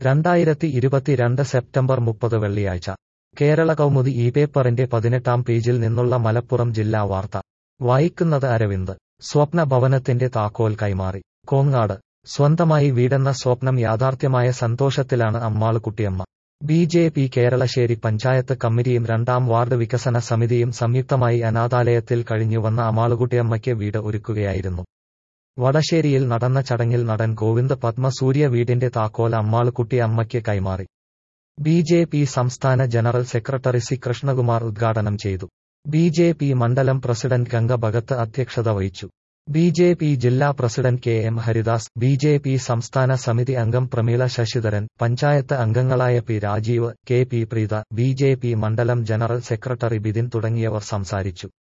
രണ്ടായിരത്തി ഇരുപത്തിരണ്ട് സെപ്റ്റംബർ മുപ്പത് വെള്ളിയാഴ്ച കേരള കൗമുദി ഈ പേപ്പറിന്റെ പതിനെട്ടാം പേജിൽ നിന്നുള്ള മലപ്പുറം ജില്ലാ വാർത്ത വായിക്കുന്നത് അരവിന്ദ് സ്വപ്ന ഭവനത്തിന്റെ താക്കോൽ കൈമാറി കോങ്ങാട് സ്വന്തമായി വീടെന്ന സ്വപ്നം യാഥാർത്ഥ്യമായ സന്തോഷത്തിലാണ് Ammalukuttiyamma B J P Keralassery panchayat കമ്മിറ്റിയും രണ്ടാം വാർഡ് വികസന സമിതിയും സംയുക്തമായി അനാഥാലയത്തിൽ കഴിഞ്ഞുവന്ന അമ്മാളുകുട്ടിയമ്മയ്ക്ക് വീട് ഒരുക്കുകയായിരുന്നു വടശ്ശേരിയിൽ നടന്ന ചടങ്ങിൽ നടൻ ഗോവിന്ദ് പത്മസൂര്യ വീടിന്റെ താക്കോൽ അമ്മാളുകുട്ടി അമ്മയ്ക്ക് കൈമാറി ബി ജെ പി സംസ്ഥാന ജനറൽ സെക്രട്ടറി സി കൃഷ്ണകുമാർ ഉദ്ഘാടനം ചെയ്തു ബി ജെ പി മണ്ഡലം പ്രസിഡന്റ് ഗംഗ ഭഗത്ത് അധ്യക്ഷത വഹിച്ചു ബി ജെ പി ജില്ലാ president K M Haridas B J P സംസ്ഥാന സമിതി അംഗം പ്രമീള ശശിധരൻ പഞ്ചായത്ത് അംഗങ്ങളായ P Rajeev K P Preetha B J P മണ്ഡലം ജനറൽ സെക്രട്ടറി ബിതിൻ തുടങ്ങിയവർ സംസാരിച്ചു